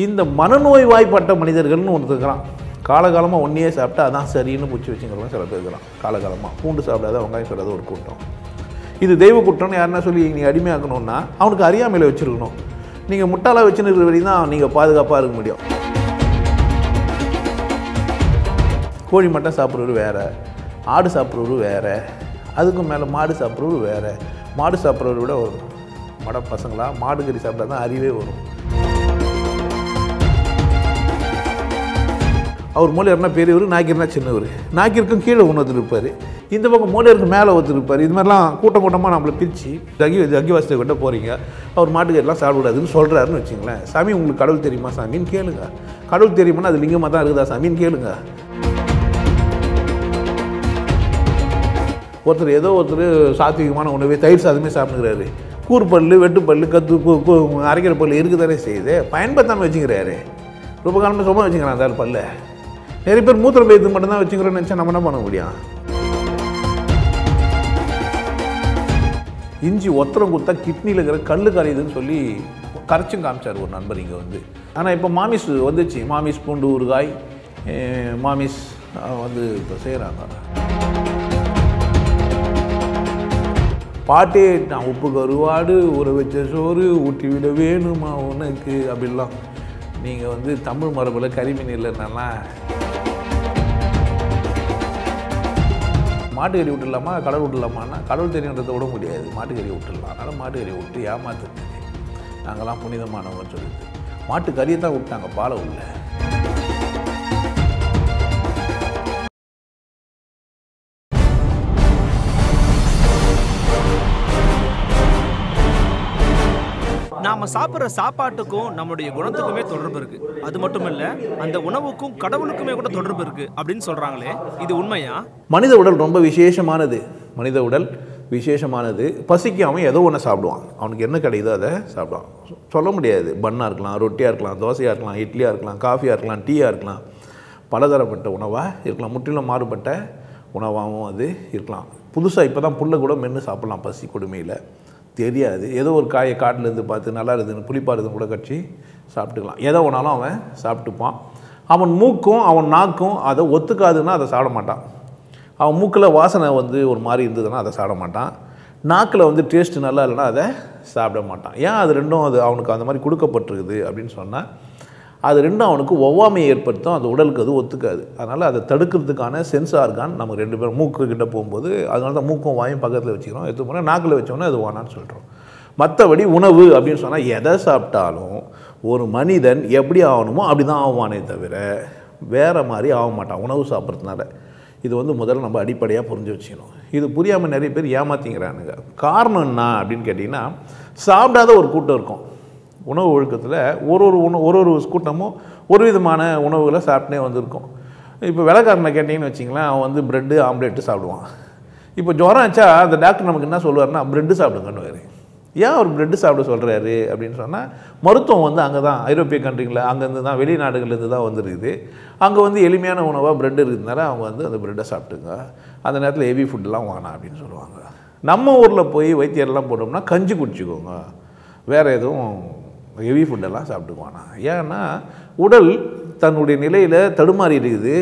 இந்த மனநோய் வாய்ப்பட்ட மனிதர்கள்னு ஒருத்தர் இருக்கிறான் காலகாலமாக ஒன்றையே சாப்பிட்டா அதான் சரின்னு பூச்சி வச்சுங்கிறவங்க சில பேர் இருக்கிறான் காலகாலமாக பூண்டு சாப்பிடாத வெங்காயம் சாப்பிடாத ஒரு கூட்டம் இது தெய்வ குற்றம்னு யாருன்னா சொல்லி நீ அடிமையாக்கணும்னா அவனுக்கு அறியாமையில் வச்சுருக்கணும் நீங்கள் முட்டாளாக வச்சுன்னு இருக்கிற வரையும் தான் நீங்கள் பாதுகாப்பாக இருக்க முடியும் கோழி மட்டும் சாப்பிட்றவர் வேறு ஆடு சாப்பிட்றவர் வேறு அதுக்கு மேலே மாடு சாப்பிட்றவர் வேறு மாடு சாப்பிட்றவரை விட ஒரு மட பசங்களா மாடு கறி சாப்பிட்டா தான் அறிவே வரும் அவர் மூலையர்னா பெரியவர் நாய்க்கிருனா சின்னவர் நாய்க்கிற்கும் கீழே ஒன்று இருப்பார் இந்த பக்கம் மூலையருக்கு மேலே ஒருத்தர் இருப்பார் இது மாதிரிலாம் கூட்டம் கூட்டமாக நம்மளை பிரித்து தகி தகிவாசத்தை கிட்ட போகிறீங்க அவர் மாட்டுக்கறிலாம் சாப்பிடக்கூடாதுன்னு சொல்கிறாருன்னு வச்சுங்களேன் சாமி உங்களுக்கு கடவுள் தெரியுமா சாமின்னு கேளுங்க கடவுள் தெரியுமானா அது லிங்கமாக தான் இருக்குதா சாமின்னு கேளுங்க ஒருத்தர் ஏதோ ஒருத்தர் சாத்விகமான உணவு தயிர் சாதமே சாப்பிடுகிறாரு கூறுப்பல் வெட்டுப்பல் கத்து கு- கு- அரைக்கிற பல் இருக்குதானே செய்யுது பயன்படுத்தாமல் வச்சுக்கிறாரு ரொம்ப காலமாக சும்மா வச்சுக்கிறான் அந்த ஆள் பல்ல நிறைய பேர் மூத்திர பயத்துக்கு மட்டும்தான் வச்சுக்கிறோன்னு நினச்சா நம்ம என்ன பண்ண முடியும் இஞ்சி ஒத்தரம் கொடுத்தா கிட்னியில் இருக்கிற கல் கரையுதுன்னு சொல்லி கரைச்சும் காமிச்சார் ஒரு நண்பர் இங்கே வந்து ஆனால் இப்போ மாமிஸ் வந்துச்சு மாமிஸ் பூண்டு ஊறுகாய் eh, மாமிஸ் அஹ், வந்து இப்போ செய்கிறாங்க பாட்டே நான் உப்பு கருவாடு ஊற வச்ச சோறு ஊட்டி விட வேணுமா உனக்கு அப்படிலாம் நீங்கள் வந்து தமிழ் மரபில் கரிமீன் இல்லைன்னா மாட்டுக்கறி விட்டுடலாமா கடல் விட்டுடலாமான்னா கடவுள் தெரியுன்றதை விட முடியாது மாட்டுக்கறி விட்டுடலாம் அதனால் மாட்டுக்கறி விட்டு ஏமாத்துறதுக்கு நாங்கள்லாம் புனிதமானவங்கன்னு சொல்லிட்டு மாட்டுக்கறியை தான் விட்டாங்க பாலை உள்ள நாம சாப்பிட்ற சாப்பாட்டுக்கும் நம்மளுடைய குணத்துக்குமே தொடர்பு இருக்கு அது மட்டும் இல்ல அந்த உணவுக்கும் கடவுளுக்குமே கூட தொடர்பு இருக்கு அப்படின்னு சொல்றாங்களே இது உண்மையா மனித உடல் ரொம்ப விசேஷமானது மனித உடல் விசேஷமானது பசிக்கு அவன் ஏதோ ஒன்று சாப்பிடுவான் அவனுக்கு என்ன கிடைக்குதோ அதை சாப்பிடுவான் சொ- சொல்ல முடியாது பன்னாக இருக்கலாம் ரொட்டியாக இருக்கலாம் தோசையாக இருக்கலாம் இட்லியாக இருக்கலாம் காஃபியாக இருக்கலாம் டீயாக இருக்கலாம் பலதரப்பட்ட உணவாக இருக்கலாம் முற்றிலும் மாறுபட்ட உணவாகவும் அது இருக்கலாம் புதுசாக இப்போ தான் புல்லை கூட மென்று சாப்பிட்லாம் பசி கொடுமையில் தெரியாது ஏதோ ஒரு காயை காட்டிலேருந்து பார்த்து நல்லா இருக்குதுன்னு புளிப்பாக இருக்குதுன்னு கூட கட்சி சாப்பிட்டுக்கலாம் எதை வேணாலும் அவன் சாப்பிட்டுப்பான் அவன் மூக்கும் அவன் நாக்கும் அதை ஒத்துக்காதுன்னா அதை சாப்பிட மாட்டான் அவன் மூக்கில் வாசனை வந்து ஒரு மாதிரி இருந்ததுன்னா அதை சாப்பிட மாட்டான் நாக்கில் வந்து டேஸ்ட் நல்லா இல்லைன்னா அதை சாப்பிட மாட்டான் ஏன் அது ரெண்டும் அது அவனுக்கு அந்த மாதிரி கொடுக்கப்பட்டிருக்குது அப்படின்னு சொன்னால் அது ரெண்டும் அவனுக்கு ஒவ்வாமையை ஏற்படுத்தும் அந்த உடலுக்கு அது ஒத்துக்காது அதனால் அதை தடுக்கிறதுக்கான சென்ஸ் ஆர்கான் நம்ம ரெண்டு பேரும் மூக்கு கிட்ட போகும்போது அதனால தான் மூக்கும் வாயும் பக்கத்தில் வச்சுக்கிறோம் எடுத்து போனால் நாக்கில் வச்சோன்னே அது வானான்னு சொல்கிறோம் மற்றபடி உணவு அப்படின்னு சொன்னால் எதை சாப்பிட்டாலும் ஒரு மனிதன் எப்படி ஆகணுமோ அப்படி தான் ஆவானே தவிர வேறு மாதிரி ஆக மாட்டான் உணவு சாப்பிட்றதுனால இது வந்து முதல்ல நம்ம அடிப்படையாக புரிஞ்சு வச்சுக்கணும் இது புரியாமல் நிறைய பேர் ஏமாத்திங்கிறானுங்க காரணம் என்ன அப்படின்னு கேட்டிங்கன்னா சாப்பிடாத ஒரு கூட்டம் இருக்கும் உணவு ஒழுக்கத்தில் ஒரு ஒரு உணவு ஒரு ஒரு கூட்டமும் ஒரு விதமான உணவுகளை சாப்பிட்டே வந்திருக்கும் இப்போ விலைக்காரனை கேட்டிங்கன்னு வச்சிங்களேன் அவன் வந்து ப்ரெட்டு ஆம்லேட்டு சாப்பிடுவான் இப்போ ஜுரம் ஆச்சா அந்த டாக்டர் நமக்கு என்ன சொல்லுவார்னா ப்ரெட்டு சாப்பிடுங்கன்னு ஏன் அவர் ப்ரெட்டு சாப்பிட சொல்கிறாரு அப்படின்னு சொன்னால் மருத்துவம் வந்து அங்கே தான் ஐரோப்பிய கண்ட்ரிகளில் அங்கேருந்து தான் வெளிநாடுகள்லேருந்து தான் வந்துருக்குது அங்கே வந்து எளிமையான உணவாக ப்ரெட் இருக்கிறதுனால அவங்க வந்து அந்த ப்ரெட்டை சாப்பிட்டுங்க அந்த நேரத்தில் ஹெவி ஃபுட்டெலாம் வேணாம் அப்படின்னு சொல்லுவாங்க நம்ம ஊரில் போய் வைத்தியரெல்லாம் போட்டோம்னா கஞ்சி குடிச்சிக்கோங்க வேறு எதுவும் ஹெவி ஃபுட்டெல்லாம் சாப்பிட்டுக்குவானா ஏன்னா உடல் தன்னுடைய நிலையில் தடுமாறி இருக்குது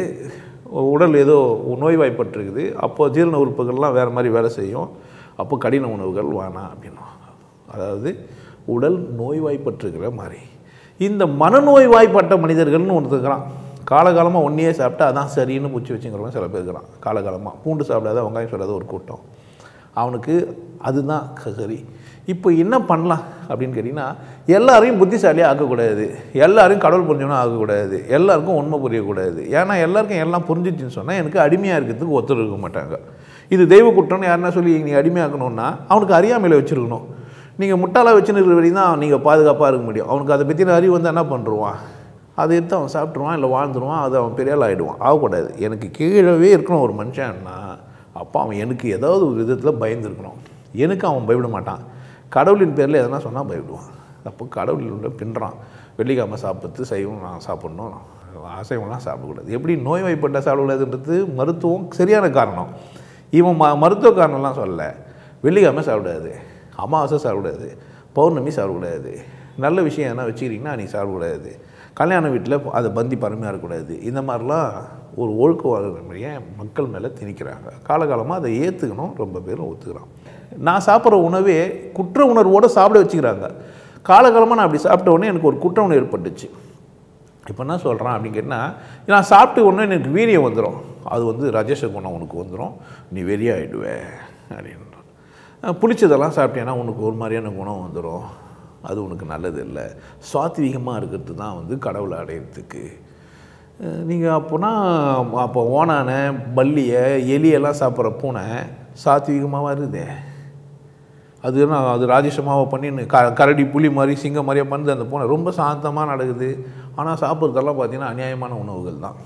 உடல் ஏதோ நோய்வாய்ப்பட்டிருக்குது அப்போ ஜீரண உறுப்புகள்லாம் வேறு மாதிரி வேலை செய்யும் அப்போ கடின உணவுகள் வேணாம் அப்படின்னுவாங்க அதாவது உடல் நோய்வாய்ப்பட்டிருக்கிற மாதிரி இந்த மனநோய்வாய்ப்பட்ட மனிதர்கள்னு ஒருத்தர் இருக்கிறான் காலகாலமாக ஒன்றையே சாப்பிட்டா அதான் சரின்னு பூச்சி வச்சுங்கிறவங்க சில பேர் இருக்கிறான் காலகாலமாக பூண்டு சாப்பிடாத வெங்காயம் சாப்பிடாத ஒரு கூட்டம் அவனுக்கு அதுதான் க- சரி இப்போ என்ன பண்ணலாம் அப்படின்னு கேட்டிங்கன்னா எல்லாரையும் புத்திசாலியாக ஆக்கக்கூடாது எல்லாரையும் கடவுள் புரிஞ்சவனும் ஆகக்கூடாது எல்லாருக்கும் உண்மை புரியக்கூடாது ஏன்னா எல்லாருக்கும் எல்லாம் புரிஞ்சிச்சுன்னு சொன்னால் எனக்கு அடிமையாக இருக்கிறதுக்கு ஒத்துழைக்க இருக்க மாட்டாங்க இது தெய்வ குற்றம்னு யாருன்னா சொல்லி நீ அடிமையாக்கணும்னா அவனுக்கு அறியாமையில் வச்சுருக்கணும் நீங்கள் முட்டாளாக வச்சுன்னு இருக்கிற வரையும் தான் நீங்கள் பாதுகாப்பாக இருக்க முடியும் அவனுக்கு அதை பற்றின அறிவு வந்து என்ன பண்ணுருவான் அதை எடுத்து அவன் சாப்பிட்ருவான் இல்லை வாழ்ந்துருவான் அது அவன் பெரிய ஆள் ஆகிடுவான் ஆகக்கூடாது எனக்கு கீழவே இருக்கணும் ஒரு மனுஷன்னா அப்போ அவன் எனக்கு ஏதாவது ஒரு விதத்தில் பயந்துருக்கணும் எனக்கு அவன் பயப்பட மாட்டான் கடவுளின் பேரில் எதனா சொன்னால் பயப்படுவான் அப்போ கடவுள் உள்ள பின்றான் வெள்ளிக்கிழமை சாப்பிட்டு சைவம் நான் சாப்பிட்ணும் அசைவம்லாம் சாப்பிடக்கூடாது எப்படி நோய்வாய்ப்பட்ட சாப்பிடக்கூடாதுன்றது மருத்துவம் சரியான காரணம் இவன் ம மருத்துவ காரணம்லாம் சொல்லல வெள்ளிக்கிழமை சாப்பிடாது அமாவாசை சாப்பிடக்கூடாது பௌர்ணமி சாப்பிடக்கூடாது நல்ல விஷயம் எதனா வச்சுக்கிறீங்கன்னா நீ சாப்பிடக்கூடாது கல்யாண வீட்டில் அதை பந்தி பரிமாறக்கூடாது இந்த மாதிரிலாம் ஒரு ஒழுக்க வழிமுறையை மக்கள் மேலே திணிக்கிறாங்க காலகாலமாக அதை ஏற்றுக்கணும் ரொம்ப பேரும் ஒத்துக்கிறான் நான் சாப்பிட்ற உணவே குற்ற உணர்வோடு சாப்பிட வச்சுக்கிறாங்க காலகாலமாக நான் அப்படி சாப்பிட்ட உடனே எனக்கு ஒரு குற்ற உணர்வு ஏற்பட்டுச்சு இப்போ என்ன சொல்கிறான் அப்படின்னு கேட்டால் நான் சாப்பிட்டு உடனே எனக்கு வீரியம் வந்துடும் அது வந்து ரஜச குணம் உனக்கு வந்துடும் நீ வெறியாயிடுவே அப்படின்றான் அஹ் புளிச்சதெல்லாம் சாப்பிட்டேன்னா உனக்கு ஒரு மாதிரியான குணம் வந்துடும் அது உனக்கு நல்லது இல்லை சாத்வீகமாக இருக்கிறது தான் வந்து கடவுளை அடையிறதுக்கு நீங்கள் அப்போனா அப்போ ஓனான பல்லியை எலியெல்லாம் சாப்பிட்ற பூனை சாத்வீகமாக வருதே அது என்ன அது ராஜேஷமாவை பண்ணின்னு க கரடி புலி மாதிரி சிங்கம் மாதிரியே பண்ணது அந்த பூனை ரொம்ப சாந்தமாக நடக்குது ஆனால் சாப்பிட்றதெல்லாம் பார்த்தீங்கன்னா அநியாயமான உணவுகள் தான்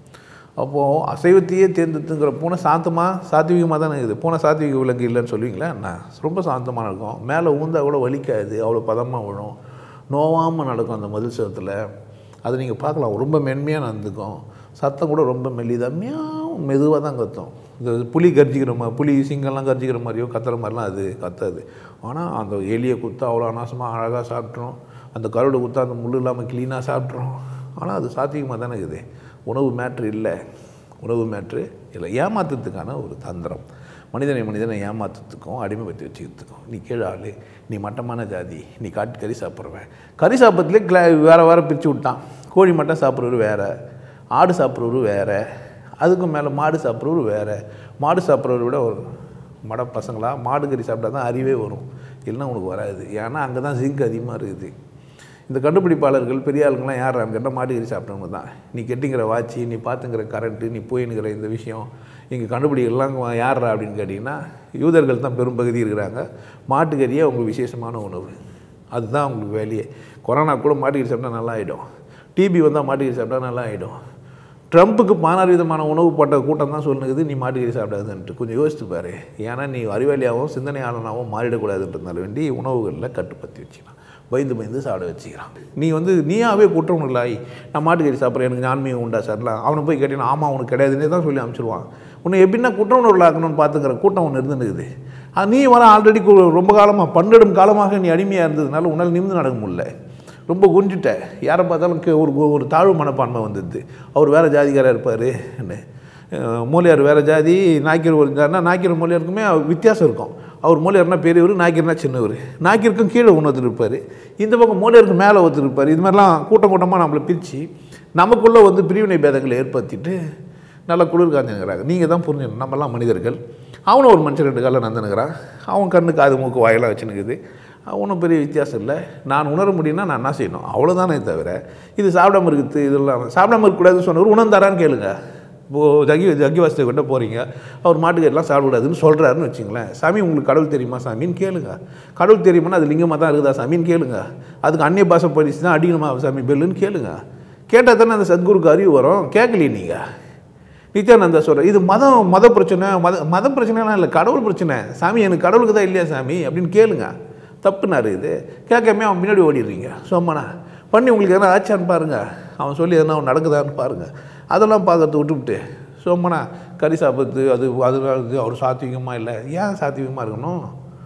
அப்போது அசைவத்தையே தேர்ந்தெடுத்துங்கிற பூனை சாந்தமாக சாத்வீகமாக தானே இருக்குது பூனை சாத்வீக விலங்கு இல்லைன்னு சொல்லுவீங்களா என்ன ரொம்ப சாந்தமாக இருக்கும் மேலே ஊந்தா கூட வலிக்காது அவ்வளோ பதமாக விழும் நோவாமல் நடக்கும் அந்த மதில் சவத்தில் அது நீங்கள் பார்க்கலாம் ரொம்ப மென்மையாக நடந்துக்கும் சத்தம் கூட ரொம்ப மெல்லிதம்மையாக மெதுவாக தான் கத்தும் இந்த புலி கர்ஜிக்கிற மாதிரி புலி சிங்கம்லாம் கர்ஜிக்கிற மாதிரியோ கத்துற மாதிரிலாம் அது கத்தாது ஆனால் அந்த எலியை குத்தா அவ்வளோ அனாசமாக அழகாக சாப்பிட்றோம் அந்த கருடு குத்தா அந்த முள் இல்லாமல் க்ளீனாக சாப்பிட்றோம் ஆனால் அது சாத்தியமாக தானே இருக்குது உணவு மேட்ரு இல்லை உணவு மேட்ரு இல்லை ஏமாத்துறதுக்கான ஒரு தந்திரம் மனிதனை மனிதனை ஏமாத்துறதுக்கும் அடிமைப்படுத்தி வச்சுக்கிறதுக்கும் நீ கீழே ஆளு நீ மட்டமான ஜாதி நீ காட்டு கறி சாப்பிட்றவன் கறி சாப்பிட்றதுலே கிளா வேறு வேறு பிரித்து விட்டான் கோழி மட்டன் சாப்பிட்றவர் வேறு ஆடு சாப்பிட்றவர் வேறு அதுக்கும் மேலே மாடு சாப்பிட்றவர் வேறு மாடு சாப்பிட்றவரை விட ஒரு மட பசங்களா மாடு கறி சாப்பிட்டா தான் அறிவே வரும் இல்லைன்னா உனக்கு வராது ஏன்னா அங்கே தான் ஜிங்க் அதிகமாக இருக்குது இந்த கண்டுபிடிப்பாளர்கள் பெரிய ஆளுங்களாம் யார் கேட்டால் மாடு கறி சாப்பிட்டவங்க தான் நீ கெட்டிங்கிற வாட்சி நீ பார்த்துங்கிற கரண்ட்டு நீ போயினுக்கிற இந்த விஷயம் இங்கே கண்டுபிடிக்கலாம் யார்ரா அப்படின்னு கேட்டிங்கன்னா யூதர்கள் தான் பெரும்பகுதி இருக்கிறாங்க மாட்டுக்கறியே உங்களுக்கு விசேஷமான உணவு அதுதான் அவங்களுக்கு வேலையே கொரோனா கூட மாட்டுக்கறி சாப்பிட்டா நல்லா ஆகிடும் டிபி வந்தால் மாட்டுக்கறி சாப்பிட்டா நல்லா ஆகிடும் ட்ரம்ப்புக்கு பதினாறு விதமான உணவு போட்ட கூட்டம் தான் சொல்லுங்குது நீ மாட்டுக்கறி சாப்பிடாதுன்ட்டு கொஞ்சம் யோசித்து பாரு ஏன்னா நீ அறிவாளியாகவும் சிந்தனையாளனாகவும் மாறிடக்கூடாதுன்றதுனால வேண்டி உணவுகளில் கட்டுப்படுத்தி வச்சுக்கலாம் பயந்து பயந்து சாப்பிட வச்சுக்கிறான் நீ வந்து நீயாவே குற்றம் இல்லாய் நான் மாட்டுக்கறி சாப்பிட்றேன் எனக்கு ஆன்மீகம் உண்டா சார்லாம் அவனை போய் கேட்டீங்கன்னா ஆமாம் உனக்கு கிடையாதுன்னே தான் சொல்லி அனுப்பிச்சிடுவான் உன்னை எப்படின்னா குற்ற உணர்வு ஆக்கணும்னு பார்த்துக்கிற கூட்டம் ஒன்று இருந்துருக்குது அது நீ வர ஆல்ரெடி ரொம்ப காலமாக பன்னெடும் காலமாக நீ அடிமையாக இருந்ததுனால உன்னால் நிமிந்து நடக்க முடியல ரொம்ப குஞ்சிட்ட யாரை பார்த்தாலும் கே- ஒரு ஒரு தாழ்வு மனப்பான்மை வந்துடுது அவர் வேறு ஜாதிக்காரர் இருப்பார் என்ன அஹ் மூலியார் வேறு ஜாதி நாய்க்கர் ஒரு ஜாதினா நாய்க்கர் மூலியாருக்குமே வித்தியாசம் இருக்கும் அவர் மூலியார்னா பெரியவர் நாய்க்கர்னா சின்னவர் நாய்க்கருக்கும் கீழே ஒன்று இருப்பார் இந்த பக்கம் மூலியாருக்கு மேலே ஒருத்தர் இருப்பார் இது மாதிரிலாம் கூட்டம் கூட்டமாக நம்மளை பிரித்து நமக்குள்ளே வந்து பிரிவினை பேதங்களை ஏற்படுத்திட்டு நல்லா குளிர் காஞ்சுங்கிறாங்க நீங்கள் தான் புரிஞ்சுக்கணும் நம்மலாம் மனிதர்கள் அவனும் ஒரு மனுஷன் ரெண்டு காலில் நந்தனுங்கிறான் அவன் கண்ணு காது மூக்கு வாயெல்லாம் வச்சுனுக்குது ஒன்றும் பெரிய வித்தியாசம் இல்லை நான் உணர முடியும்னா நான் என்ன செய்யணும் அவ்வளோதானே தவிர இது சாப்பிடாம இருக்குது இதெல்லாம் சாப்பிடாம இருக்கக்கூடாதுன்னு சொன்னவர் உணர்ந்தாரான்னு கேளுங்க இப்போது ஜக்கி ஜக்கி வாசத்தை கிட்ட போகிறீங்க அவர் மாட்டுக்கறிலாம் சாப்பிடக்கூடாதுன்னு சொல்கிறாருன்னு வச்சுங்களேன் சாமி உங்களுக்கு கடவுள் தெரியுமா சாமின்னு கேளுங்க கடவுள் தெரியுமானா அது லிங்கமாக தான் இருக்குதா சாமின்னு கேளுங்க அதுக்கு அந்நிய பாஷை படிச்சு தான் அடிக்கணுமா சாமி பெல்லுன்னு கேளுங்க கேட்டால் தானே அந்த சத்குருக்கு அறிவு வரும் கேட்கலையே நீங்கள் நித்யானந்தா சொல்ற இது மதம் மத பிரச்சனை மத மத பிரச்சனைலாம் இல்லை கடவுள் பிரச்சனை சாமி எனக்கு கடவுளுக்கு தான் இல்லையா சாமி அப்படின்னு கேளுங்க தப்புனாரு இது கேட்காம அவன் பின்னாடி ஓடிடுறீங்க சோமனா பண்ணி உங்களுக்கு எதனா ஆச்சான்னு பாருங்க அவன் சொல்லி எதனா அவன் நடக்குதான்னு பாருங்க அதெல்லாம் பார்க்கறது விட்டுவிட்டு சோமனா கறி சாப்பிட்றது அது அதனால இது அவர் சாத்விகமாக இல்லை ஏன் சாத்விகமாக இருக்கணும்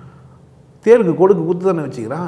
தேருக்கு கொடுக்கு குத்து தானே வச்சுக்கிறான்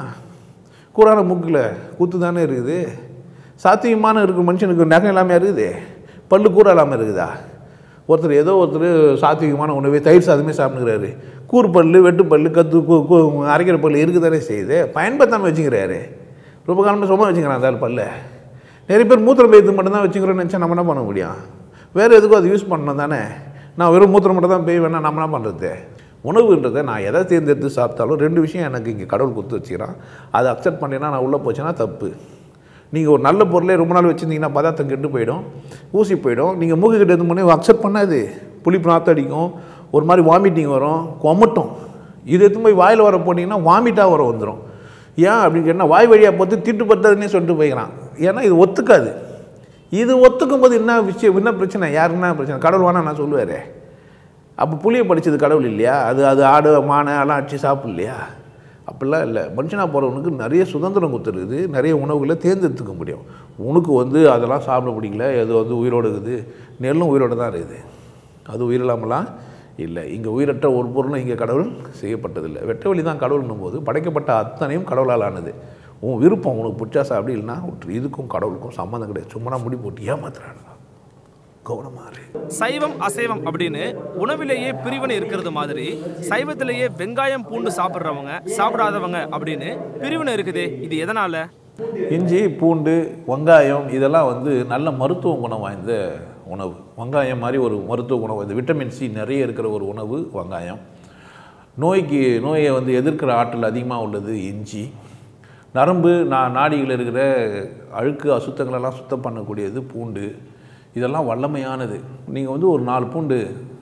கூறான மூக்கில் குத்து தானே இருக்குது சாத்தியமான இருக்கிற மனுஷனுக்கு நகம் இல்லாமல் இருக்குது பல்லு கூற இல்லாமல் இருக்குதா ஒருத்தர் ஏதோ ஒருத்தர் சாத்விகமான உணவே தயிர் சாதமே சாப்பிடுங்கிறாரு கூறு பல்லு வெட்டு பல்லு கத்து கூ கூ அரைக்கிற பல்லு இருக்கு தானே செய்யுது பயன்படுத்தாமல் வச்சுக்கிறாரு ரொம்ப காலமாக சும்மா வச்சுக்கிறான் அந்த ஆள் பல்ல நிறைய பேர் மூத்திரம் பேய்த்து மட்டும்தான் வச்சுக்கிறோன்னு நினச்சா நம்ம என்ன பண்ண முடியும் வேறு எதுக்கும் அது யூஸ் பண்ணணும் தானே நான் வெறும் மூத்திரம் மட்டும் தான் பேய் வேணா நம்ம என்ன பண்ணுறது உணவுன்றதை நான் எதை தேர்ந்தெடுத்து சாப்பிட்டாலும் ரெண்டு விஷயம் எனக்கு இங்கே கடவுள் கொடுத்து வச்சுக்கிறான் அதை அக்செப்ட் பண்ணேன்னா நான் உள்ளே போச்சேன்னா தப்பு நீங்கள் ஒரு நல்ல பொருளே ரொம்ப நாள் வச்சுருந்தீங்கன்னா பதார்த்தம் கெட்டு போயிடும் ஊசி போயிடும் நீங்கள் மூக்கு கிட்ட எது பண்ணி அக்செப்ட் பண்ணாது புளிப்பு நாற்று அடிக்கும் ஒரு மாதிரி வாமிட்டிங் வரும் கொமட்டும் இது எடுத்து போய் வாயில் வர போனீங்கன்னா வாமிட்டாக வர வந்துடும் ஏன் அப்படின்னு கேட்டால் வாய் வழியாக பார்த்து திட்டு பத்ததுன்னே சொல்லிட்டு போய்க்கிறான் ஏன்னா இது ஒத்துக்காது இது ஒத்துக்கும் போது என்ன விஷயம் என்ன பிரச்சனை யாருக்கு என்ன பிரச்சனை கடவுள் வேணா நான் சொல்லுவாரே அப்போ புளியை படித்தது கடவுள் இல்லையா அது அது ஆடு மானை எல்லாம் அடித்து சாப்பிட்லையா அப்படிலாம் இல்லை மனுஷனாக போகிறவனுக்கு நிறைய சுதந்திரம் கொடுத்துருக்குது நிறைய உணவுகளை தேர்ந்தெடுத்துக்க முடியும் உனக்கு வந்து அதெல்லாம் சாப்பிட பிடிக்கல அது வந்து உயிரோடு இருக்குது நெல்லும் உயிரோடு தான் இருக்குது அது உயிரில்லாமலாம் இல்லை இங்கே உயிரற்ற ஒரு பொருளும் இங்கே கடவுள் செய்யப்பட்டதில்லை வெட்ட வழி தான் கடவுள்னும் போது படைக்கப்பட்ட அத்தனையும் கடவுளால் ஆனது உன் விருப்பம் உனக்கு பிடிச்சா சாப்பிடு இல்லைன்னா விட்டுரு இதுக்கும் கடவுளுக்கும் சம்மந்தம் கிடையாது சும்மா முடி போட்டு ஏமாத்துறானுங்க கவனமாக இரு சைவம் அசைவம் அப்படின்னு உணவிலேயே பிரிவினை இருக்கிறது மாதிரி சைவத்திலேயே வெங்காயம் பூண்டு சாப்பிட்றவங்க சாப்பிடாதவங்க அப்படின்னு பிரிவினை இருக்குதே இது எதனால இஞ்சி பூண்டு வெங்காயம் இதெல்லாம் வந்து நல்ல மருத்துவ குணம் வாய்ந்த உணவு வெங்காயம் மாதிரி ஒரு மருத்துவ குணம் வாய்ந்த விட்டமின் சி நிறைய இருக்கிற ஒரு உணவு வெங்காயம் நோய்க்கு நோயை வந்து எதிர்க்கிற ஆற்றல் அதிகமாக உள்ளது இஞ்சி நரம்பு நா நாடியில் இருக்கிற அழுக்கு அசுத்தங்களெல்லாம் சுத்தம் பண்ணக்கூடியது பூண்டு இதெல்லாம் வல்லமையானது நீங்கள் வந்து ஒரு நாலு பூண்டு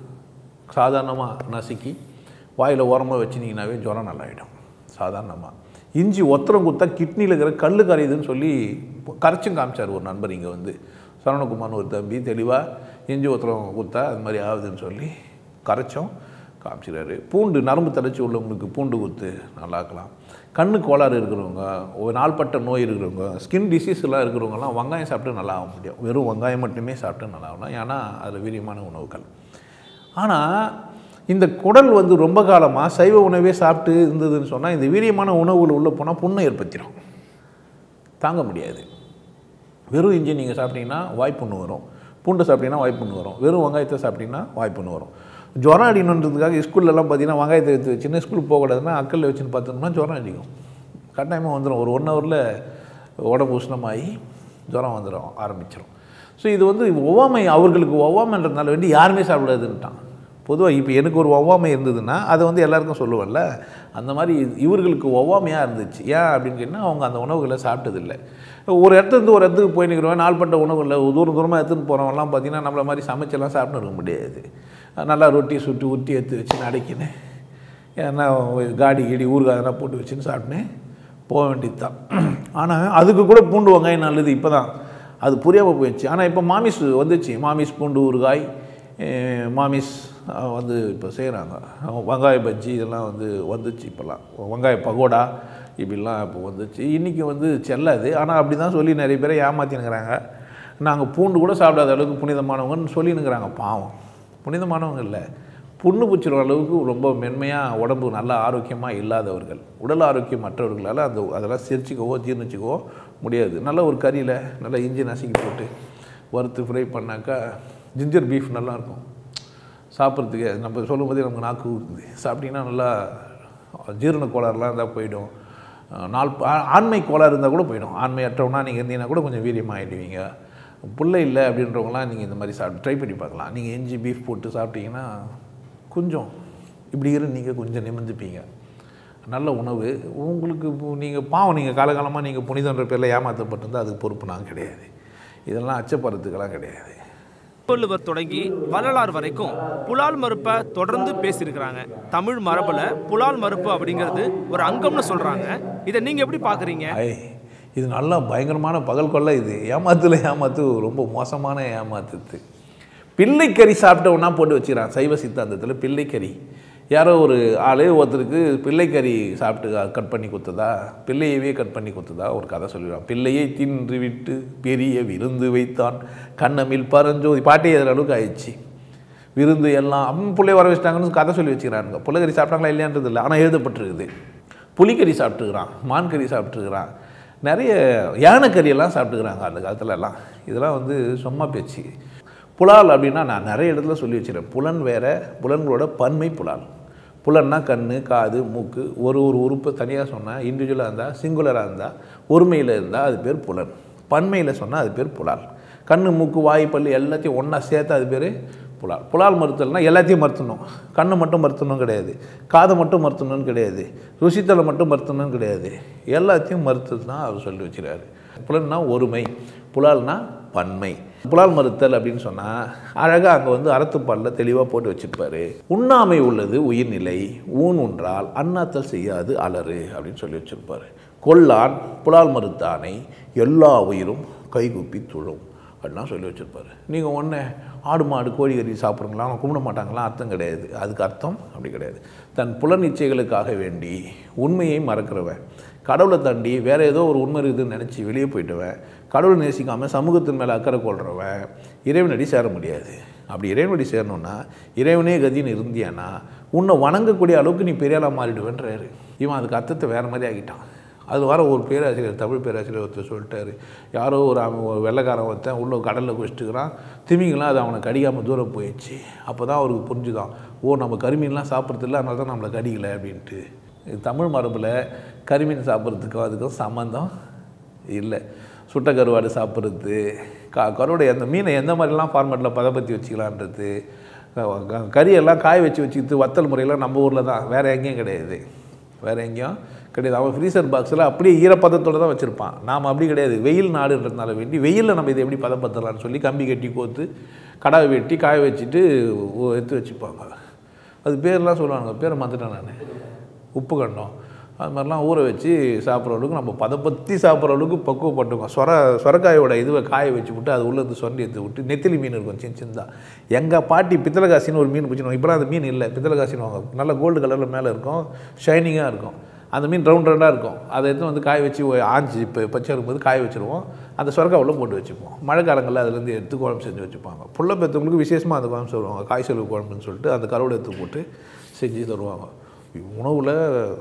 சாதாரணமாக நசுக்கி வாயில் ஓரமாக வச்சுனீங்கனாவே ஜுரம் நல்லாயிடும் சாதாரணமாக இஞ்சி ஒத்தரம் குத்தா கிட்னியில் இருக்கிற கல் கரையுதுன்னு சொல்லி கரைச்சும் காமிச்சார் ஒரு நண்பர் இங்கே வந்து சரவணகுமார்னு ஒரு தம்பி தெளிவாக இஞ்சி ஒத்தரம் குத்தா அது மாதிரி ஆகுதுன்னு சொல்லி கரைச்சும் காமிச்சிறாரு பூண்டு நரம்பு தளர்ச்சி உள்ளவங்களுக்கு பூண்டு குத்து நல்லாக்கலாம் கண்ணு கோளாறு இருக்கிறவங்க ஒரு நாள்பட்ட நோய் இருக்கிறவங்க ஸ்கின் டிசீஸ்லாம் இருக்கிறவங்கலாம் வெங்காயம் சாப்பிட்டு நல்லா ஆக முடியும் வெறும் வெங்காயம் மட்டுமே சாப்பிட்டு நல்லா ஆகணும் ஏன்னா அதில் வீரியமான உணவுகள் ஆனால் இந்த குடல் வந்து ரொம்ப காலமாக சைவ உணவே சாப்பிட்டு இருந்ததுன்னு சொன்னால் இந்த வீரியமான உணவுகள் உள்ளே போனால் புண்ணை ஏற்படுத்திடும் தாங்க முடியாது வெறும் இஞ்சி நீங்கள் சாப்பிட்டீங்கன்னா வாய்ப்புண்ணு வரும் பூண்டு சாப்பிட்டீங்கன்னா வாய்ப்புண்ணு வரும் வெறும் வெங்காயத்தை சாப்பிட்டீங்கன்னா வாய்ப்புண்ணு வரும் ஜுரம் அடிக்கணுன்றதுக்காக ஸ்கூல்லலாம் பார்த்தீங்கன்னா வெங்காயத்தை எடுத்து வச்சுன்னு ஸ்கூலுக்கு போகக்கூடாதுன்னா அக்கல்ல வச்சுன்னு பார்த்தோம்னா ஜுரம் அடிக்கும் கட்டாயமாக வந்துடும் ஒரு ஒன் ஹவரில் உடம்பு உஷ்ணமாகி ஜுரம் வந்துடும் ஆரம்பிச்சிடும் ஸோ இது வந்து ஒவ்வாமை அவர்களுக்கு ஒவ்வாமைன்றதுனால வேண்டி யாருமே சாப்பிடாதுன்ட்டான் பொதுவாக இப்போ எனக்கு ஒரு ஒவ்வாமை இருந்ததுன்னா அதை வந்து எல்லாருக்கும் சொல்லுவேன்ல அந்த மாதிரி இது- இவர்களுக்கு ஒவ்வாமையாக இருந்துச்சு ஏன் அப்படின்னு கேட்டால் அவங்க அந்த உணவுகளை சாப்பிட்டதில்லை ஒரு இடத்துலேருந்து ஒரு இடத்துக்கு போய் நிற்கிறவன் நாள்பட்ட உணவுகளில் தூரம் தூரமாக எடுத்துன்னு போகிறவங்கலாம் பார்த்தீங்கன்னா நம்மள மாதிரி சமைச்செல்லாம் சாப்பிட்டு இருக்க முடியாது நல்லா ரொட்டி சுட்டு உருட்டி எடுத்து வச்சு நடைக்கின்னு ஏன்னா காடி கீடி ஊறுகாய் அதெல்லாம் போட்டு வச்சுன்னு சாப்பிட்டுன்னு போக வேண்டியது தான் ஆனால் அதுக்கு கூட பூண்டு வெங்காயம் நல்லது இப்போ தான் அது புரியாமல் போயிடுச்சு ஆனால் இப்போ மாமிஸ் வந்துச்சு மாமிஸ் பூண்டு ஊறுகாய் அஹ் மாமிஸ் அஹ் வந்து இப்போ செய்கிறாங்க வெங்காய பஜ்ஜி இதெல்லாம் வந்து வந்துச்சு இப்போல்லாம் வெங்காய பகோடா இப்படிலாம் இப்போ வந்துச்சு இன்றைக்கி வந்து செல்லாது ஆனால் அப்படி தான் சொல்லி நிறைய பேரை ஏமாத்தினுங்கிறாங்க நாங்கள் பூண்டு கூட சாப்பிடாத அளவுக்கு புனிதமானவங்கன்னு சொல்லினுங்கிறாங்க பாவம் புனிதமானவங்க இல்லை புண்ணு பூச்சிற அளவுக்கு ரொம்ப மென்மையாக உடம்பு நல்லா ஆரோக்கியமாக இல்லாதவர்கள் உடல் ஆரோக்கியம் மற்றவர்களால் அந்த அதெல்லாம் சிரிச்சிக்கவோ ஜீர்ணிச்சிக்கவோ முடியாது நல்ல ஒரு கறியில் நல்லா இஞ்சி நசுக்கி போட்டு வறுத்து ஃப்ரை பண்ணாக்கா ஜிஞ்சர் பீஃப் நல்லாயிருக்கும் சாப்பிட்றதுக்கு நம்ம சொல்லும் போதே நமக்கு நாக்கு ஊறுது சாப்பிட்டீங்கன்னா நல்லா ஜீரண கோளாறுலாம் இருந்தால் போயிடும் அஹ் நாள் ஆ- ஆண்மை கோளாறு இருந்தால் கூட போயிடும் ஆண்மை அற்றவனா நீங்கள் இருந்தீங்கன்னா கூட கொஞ்சம் வீரியமாகிடுவீங்க புள்ள இல்லை அப்படின்றவங்களாம் நீங்கள் இந்த மாதிரி சாப்பிட்டு ட்ரை பண்ணி பார்க்கலாம் நீங்கள் இஞ்சி பீஃப் போட்டு சாப்பிட்டீங்கன்னா கொஞ்சம் இப்படி இரு நீங்கள் கொஞ்சம் நிமிர்ந்துப்பீங்க நல்ல உணவு உங்களுக்கு நீங்கள் பாவம் நீங்கள் காலகாலமாக நீங்கள் புனிதன்ற பேரில் ஏமாற்றப்பட்டிருந்தால் அதுக்கு பொறுப்பு நான் கிடையாது இதெல்லாம் அச்சப்படுறதுக்கெல்லாம் கிடையாது திருவள்ளுவர் தொடங்கி வள்ளலார் வரைக்கும் புலால் மறுப்பை தொடர்ந்து பேசியிருக்கிறாங்க தமிழ் மரபுல புலால் மறுப்பு அப்படிங்கிறது ஒரு அங்கம்னு சொல்றாங்க இதை நீங்க எப்படி பாக்குறீங்க ஐ இது நல்லா பயங்கரமான பகல் கொள்ளை இது ஏமாத்துல ஏமாத்து ரொம்ப மோசமான ஏமாத்துது பிள்ளைக்கறி சாப்பிட்டவனா போட்டு வச்சுக்கிறான் சைவ சித்தாந்தத்தில் பிள்ளைக்கறி யாரோ ஒரு ஆள் ஒருத்தருக்கு பிள்ளைக்கறி சாப்பிட்டு கட் பண்ணி கொடுத்ததா பிள்ளையவே கட் பண்ணி கொடுத்ததா ஒரு கதை சொல்லிடுவான் பிள்ளையை தின்று விட்டு பெரிய விருந்து வைத்தான் கண்ணமில் பரஞ்சோதி பாட்டே எழுதுற அளவுக்கு ஆயிடுச்சு விருந்து எல்லாம் அம்மன் பிள்ளை வர வச்சிட்டாங்கன்னு கதை சொல்லி வச்சுக்கிறானுங்க பிள்ளைக்கறி சாப்பிட்டாங்களா இல்லையான்றது இல்லை ஆனால் எழுதப்பட்டிருக்குது புலிக்கறி சாப்பிட்டுக்கிறான் மான் கறி சாப்பிட்டுக்கிறான் நிறைய யானைக்கறியெல்லாம் சாப்பிட்டுக்கிறாங்க அந்த காலத்துல எல்லாம் இதெல்லாம் வந்து சும்மா பேச்சு புலால் அப்படின்னா நான் நிறைய இடத்துல சொல்லி வச்சிருக்கேன் புலன் வேற புலன்களோட பன்மை புலால் புலன்னா கண் காது மூக்கு ஒரு ஒரு உறுப்பு தனியாக சொன்னால் இண்டிவிஜுவலாக இருந்தால் சிங்குலராக இருந்தால் ஒருமையில் இருந்தால் அது பேர் புலன் பன்மையில் சொன்னால் அது பேர் புலால் கண் மூக்கு வாய் பல்லு எல்லாத்தையும் ஒன்றா சேர்த்து அது பேர் புலால் புலால் மறுத்தல்னா எல்லாத்தையும் மறுத்தணும் கண்ணு மட்டும் மறுத்தணும் கிடையாது காதை மட்டும் மறுத்தணும்னு கிடையாது ருசித்தலை மட்டும் மறுத்தணும்னு கிடையாது எல்லாத்தையும் மறுத்தது தான் அவர் சொல்லி வச்சுறாரு புலன்னா ஒருமை புலால்னா பன்மை புலால் மறுத்தல் அப்படின்னு சொன்னால் அழகாக அங்கே வந்து அறத்துப்பாலில் தெளிவாக போட்டு வச்சிருப்பாரு உண்ணாமை உள்ளது உயிர்நிலை ஊன் உன்றால் அண்ணாத்தல் செய்யாது அலறு அப்படின்னு சொல்லி வச்சிருப்பாரு கொல்லான் புலால் மறுத்தானை எல்லா உயிரும் கைகூப்பி துழும் அப்படிலாம் சொல்லி வச்சுருப்பாரு நீங்கள் ஒன்று ஆடு மாடு கோழி கறி சாப்பிட்றீங்களா அவங்க கும்பிட மாட்டாங்களா அர்த்தம் கிடையாது அதுக்கு அர்த்தம் அப்படி கிடையாது தன் புலன் இச்சைகளுக்காக வேண்டி உண்மையை மறக்கிறவன் கடவுளை தாண்டி வேறு ஏதோ ஒரு உண்மை இருக்குதுன்னு நினச்சி வெளியே போயிட்டுவன் கடவுளை நேசிக்காமல் சமூகத்தின் மேலே அக்கறை கொள்றவன் இறைவனடி சேர முடியாது அப்படி இறைவனடி சேரணும்னா இறைவனே கதின்னு இருந்தியானா உன்னை வணங்கக்கூடிய அளவுக்கு நீ பெரியாளாக மாறிடுவேன்றாரு இவன் அதுக்கு அர்த்தத்தை வேறு மாதிரி ஆகிட்டான் அது வர ஒரு பேராசிரியர் தமிழ் பேராசிரியர் ஒருத்தர் சொல்லிட்டாரு யாரோ ஒரு அவன் ஒரு வெள்ளைக்காரன் ஒருத்தன் உள்ள கடலில் குடிச்சிட்டுக்கிறான் திமிங்கலாம் அது அவனை கடிக்காமல் தூரம் போயிடுச்சு அப்போ தான் அவருக்கு புரிஞ்சுதான் ஓ நம்ம கருமீன்லாம் சாப்பிட்றது இல்லை அதனால தான் நம்மளை கடிக்கலை அப்படின்ட்டு இது தமிழ் மரபில் கருமீன் சாப்பிட்றதுக்கும் அதுக்கும் சம்மந்தம் இல்லை சுட்ட கருவாடு சாப்பிட்றது க கருவாடு அந்த மீனை எந்த மாதிரிலாம் ஃபார்மேட்டில் பதப்படுத்தி வச்சுக்கலான்றது க- க- கறியெல்லாம் காய வச்சு வச்சுக்கிட்டு வத்தல் முறையெல்லாம் நம்ம ஊரில் தான் வேறு எங்கேயும் கிடையாது வேறு எங்கேயும் கிடையாது அவன் ஃப்ரீசர் பாக்ஸில் அப்படியே ஈரப்பதத்தோடு தான் வச்சுருப்பான் நாம் அப்படி கிடையாது வெயில் நாடுன்றதுனால வேண்டி வெயிலில் நம்ம இதை எப்படி பதப்படுத்தலாம்னு சொல்லி கம்பி கட்டி கோத்து கடாவை வெட்டி காய வச்சுட்டு ஒ- எடுத்து வச்சுப்பாங்க அது பேர்லாம் சொல்லுவாங்க பேரை மாற்றிட்டேன் நான் உப்பு கண்டம் அது மாதிரிலாம் ஊற வச்சு சாப்பிட்ற அளவுக்கு நம்ம பதப்படுத்தி சாப்பிட்ற அளவுக்கு பக்குவப்பட்டுக்கோம் சொர சொரக்காயோட இதுவை காய வச்சு விட்டு அது உள்ளது சொண்டி எடுத்து விட்டு நெத்திலி மீன் இருக்கும் சின்ன சின்னதாக எங்கள் பாட்டி பித்தளை காசின்னு ஒரு மீன் பிடிச்சிடுவோம் இப்போலாம் அந்த மீன் இல்லை பித்தளை காசின்னு வாங்க நல்ல கோல்டு கலரில் மேலே இருக்கும் ஷைனிங்காக இருக்கும் அந்த மீன் ரவுண்ட் ரவுண்டாக இருக்கும் அதை எடுத்து வந்து காய வச்சு ஒ- ஆஞ்சி இப்போ பச்சை இருக்கும்போது காய வச்சுருவோம் அந்த சொரக்கா உள்ள போட்டு வச்சுப்போம் மழை காலங்களில் அதுலேருந்து எடுத்து குழம்பு செஞ்சு வச்சுப்பாங்க புள்ள பெற்றவங்களுக்கு விசேஷமாக அந்த குழம்பு சொல்லுவாங்க காய்ச்சல் குழம்புன்னு சொல்லிட்டு அந்த கருவாடு எடுத்து போட்டு செஞ்சு தருவாங்க உணவில்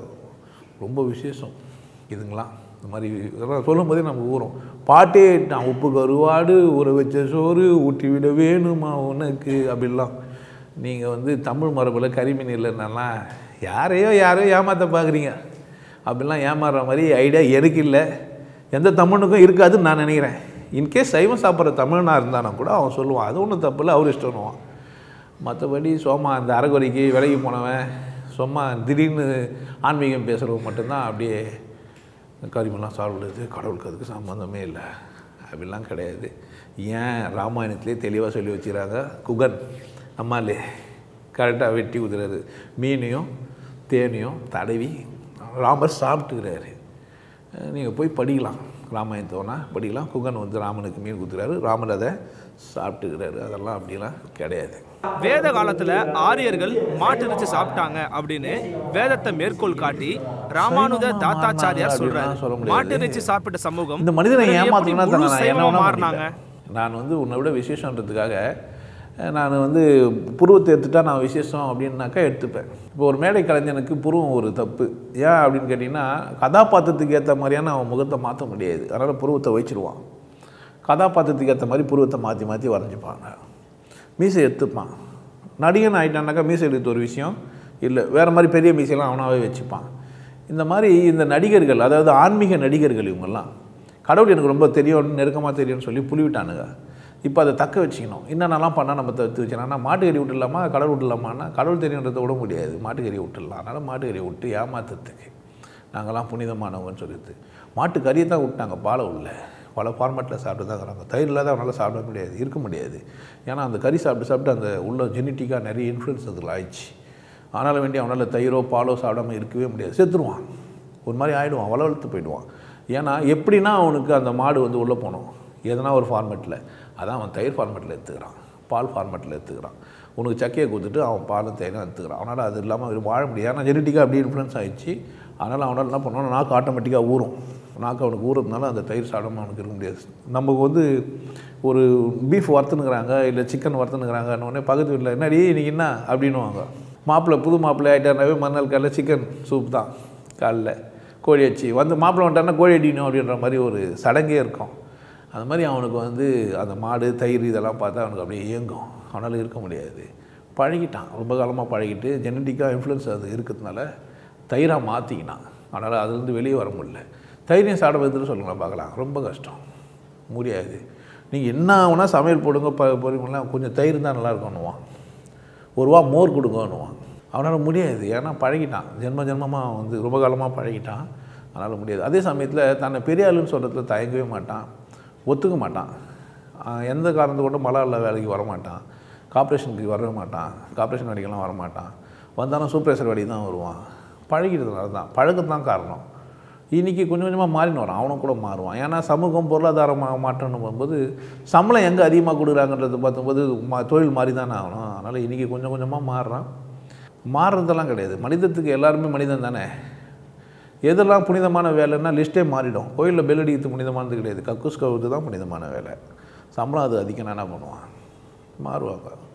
ரொம்ப விசேஷம் இதுங்களாம் இந்த மாதிரி இதெல்லாம் சொல்லும் போதே நம்ம ஊறும் பாட்டே நான் உப்பு கருவாடு ஊற வச்ச சோறு ஊட்டி விட வேணுமா உனக்கு அப்படிலாம் நீங்கள் வந்து தமிழ் மரபில் கரிமீன் இல்லைன்னா யாரையோ யாரையோ ஏமாற்ற பார்க்குறீங்க அப்படிலாம் ஏமாறுற மாதிரி ஐடியா எனக்கு இல்லை எந்த தமிழுக்கும் இருக்காதுன்னு நான் நினைக்கிறேன் இன்கேஸ் சைவம் சாப்பிட்ற தமிழனாக இருந்தானா கூட அவன் சொல்லுவான் அது ஒன்றும் தப்பு இல்லை அவர் இஷ்டம்னுவான் மற்றபடி சோமா அந்த அரைகுறைக்கு விலைக்கு போனவன் சும்மா திடீர்னு ஆன்மீகம் பேசுகிறவங்க மட்டும்தான் அப்படியே கரிமெல்லாம் சாப்பிடுறது கடவுளுக்கு அதுக்கு சம்மந்தமே இல்லை அப்படிலாம் கிடையாது ஏன் ராமாயணத்திலே தெளிவாக சொல்லி வச்சுக்கிறாங்க குகன் அம்மாலே கரெக்டாக வெட்டி குதிராரு மீனையும் தேனையும் தடவி ராமர் சாப்பிட்டுக்கிறாரு நீங்கள் போய் படிக்கலாம் ராமாயணத்தோனா படிக்கலாம் குகன் வந்து ராமனுக்கு மீன் குத்துறாரு ராமர் அதை சாப்பிட்டுக்கிறாரு அதெல்லாம் அப்படிலாம் கிடையாது வேத காலத்துல ஆரியர்கள் மாட்டு இறைச்சி சாப்பிட்டாங்க அப்படின்னு வேதத்தை மேற்கோள் காட்டி ராமானுஜ சைவமா தாத்தாச்சாரியார் மாறினாங்க சொல்றாரு அப்படின்லாம் சொல்ல முடியாது. மாட்டு இறைச்சி சாப்பிட்ட சமூகம் இந்த மனிதனை பிறகு எப்படி ஏமாத்தணும்னா முழு நான் என்ன சைவமா வேணா மாறினாங்க பண்ணிப்பேன். நான் வந்து உன்னை விட விசேஷன்றதுக்காக அஹ், நான் வந்து புருவத்தை எடுத்துட்டா நான் விசேஷம் அப்படின்னாக்கா எடுத்துப்பேன் இப்போ ஒரு மேடை கலைஞனுக்கு புருவம் ஒரு தப்பு ஏன் அப்படின்னு கேட்டிங்கன்னா கதாபாத்திரத்துக்கு ஏற்ற மாதிரியான அவன் முகத்தை மாற்ற முடியாது அதனால் புருவத்தை வச்சிருவான் கதாபாத்திரத்துக்கு ஏற்ற மாதிரி புருவத்தை மாற்றி மாற்றி வரைஞ்சிப்பாங்க மீசை எடுத்துப்பான் நடிகன் ஆகிட்டானாக்கா மீசை எடுத்த ஒரு விஷயம் இல்லை வேறு மாதிரி பெரிய மீசையெல்லாம் அவனாவே வச்சுப்பான் இந்த மாதிரி இந்த நடிகர்கள் அதாவது ஆன்மீக நடிகர்கள் இவங்கெல்லாம் கடவுள் எனக்கு ரொம்ப தெரியும் நெருக்கமாக தெரியும்னு சொல்லி புலிவிட்டானுங்க இப்போ அதை தக்க வச்சுக்கணும் என்னென்னலாம் பண்ணால் நம்ம தத்து வச்சுக்கலாம் மாட்டுக்கறி விட்டுடலாமா கடவுள் விட்டுலாமான்னா கடவுள் தெரியுன்றதை விட முடியாது மாட்டுக்கறி விட்டுடலாம் அதனால் மாட்டுக்கறி விட்டு ஏமாத்துறதுக்கு நாங்கள்லாம் புனிதமானவங்கன்னு சொல்லிட்டு மாட்டுக்கறியை தான் விட்டாங்க பாலை உள்ள பல ஃபார்மேட்டில் சாப்பிட்டு தான் இருக்கிறாங்க தயிர் இல்லாத அவனால் சாப்பிட முடியாது இருக்க முடியாது ஏன்னா அந்த கறி சாப்பிட்டு சாப்பிட்டு அந்த உள்ள ஜெனட்டிக்காக நிறைய இன்ஃப்ளூயன்ஸ் அதில் ஆயிடுச்சு ஆனாலும் வேண்டி அவனால் தயிரோ பாலோ சாப்பிடாம இருக்கவே முடியாது செத்துருவான் ஒரு மாதிரி ஆகிடுவான் வளவழுத்து போயிடுவான் ஏன்னா எப்படின்னா அவனுக்கு அந்த மாடு வந்து உள்ளே போகணும் எதனா ஒரு ஃபார்மேட்டில் அதான் அவன் தயிர் ஃபார்மேட்டில் எடுத்துக்கிறான் பால் ஃபார்மேட்டில் எடுத்துக்கிறான் உனக்கு சக்கையை கொடுத்துட்டு அவன் பாலும் தயிரும் எடுத்துக்கிறான் அவனால் அது இல்லாமல் அவர் வாழ முடியாது ஏன்னா ஜெனட்டிக்காக அப்படி இன்ஃப்ளூயன்ஸ் ஆயிடுச்சு அதனால் அவனால் என்ன பண்ணுவான் நாக்கு ஆட்டோமேட்டிக்காக ஊறும் நாக்கு அவனுக்கு ஊறுறதுனால அந்த தயிர் சாப்பிடாம அவனுக்கு இருக்க முடியாது நமக்கு வந்து ஒரு பீஃப் வறுத்துனுக்குறாங்க இல்லை சிக்கன் வறுத்துனுக்குறாங்கன்னு உடனே பக்கத்து வீட்டில் என்னடி இன்னைக்கு என்ன அப்படின்னுவாங்க மாப்பிள்ளை புது மாப்பிள்ளை ஆகிட்டாருனாவே மறுநாள் காலையில் சிக்கன் சூப் தான் காலைல கோழி வச்சு வந்து மாப்பிள்ளை வந்துட்டாருன்னா கோழி அடிக்கணும் அப்படின்ற மாதிரி ஒரு சடங்கே இருக்கும் அந்த மாதிரி அவனுக்கு வந்து அந்த மாடு தயிர் இதெல்லாம் பார்த்தா அவனுக்கு அப்படியே இயங்கும் அவனால் இருக்க முடியாது பழகிட்டான் ரொம்ப காலமாக பழகிட்டு ஜெனட்டிக்காக இன்ஃப்ளூயன்ஸ் அது இருக்கிறதுனால தயிராக மாற்றிக்கினான் அதனால் அதுலேருந்து வெளியே வர முடியல தைரியம் சாப்பிட பதில் சொல்லுங்களேன் பார்க்கலாம் ரொம்ப கஷ்டம் முடியாது நீங்கள் என்ன ஆகுனா சமையல் போடுங்க ப பொறிமுலாம் கொஞ்சம் தயிர் தான் நல்லா இருக்கணுவான் ஒரு ரூபா மோர் கொடுங்கன்னுவான் அவனால் முடியாது ஏன்னா பழகிட்டான் ஜென்ம ஜென்மமாக வந்து ரொம்ப காலமாக பழகிட்டான் அதனால் முடியாது அதே சமயத்தில் தன்னை பெரிய ஆளுன்னு சொல்கிறதுல தயங்கவே மாட்டான் ஒத்துக்க மாட்டான் ஆஹ் எந்த காரணத்தை கொண்டு மலால வேலைக்கு வர மாட்டான் கார்ப்பரேஷனுக்கு வரவே மாட்டான் கார்ப்பரேஷன் வேலைக்கெல்லாம் வர மாட்டான் வந்தாலும் சூப்பர்வைசர் வேலைக்கு தான் வருவான் பழகிறதுனால தான் பழக்கத்தான் காரணம் இன்றைக்கி கொஞ்சம் கொஞ்சமாக மாறின்னு வரான் அவனும் கூட மாறுவான் ஏன்னா சமூகம் பொருளாதாரம் மா- மாற்றம்னு போகும்போது சம்பளம் எங்கே அதிகமாக கொடுக்குறாங்கன்றது பார்க்கும்போது மா தொழில் மாறி தானே ஆகணும் அதனால் இன்றைக்கி கொஞ்சம் கொஞ்சமாக மாறுறான் மாறுறதெல்லாம் கிடையாது மனிதத்துக்கு எல்லாருமே மனிதன் தானே எதெல்லாம் புனிதமான வேலைன்னா லிஸ்ட்டே மாறிடும் கோயிலில் பெல் அடிக்கிறது புனிதமானது கிடையாது கக்கூஸ் கவுத்து தான் புனிதமான வேலை சம்பளம் அது அதிகம் என்ன பண்ணுவான் மாறுவாங்க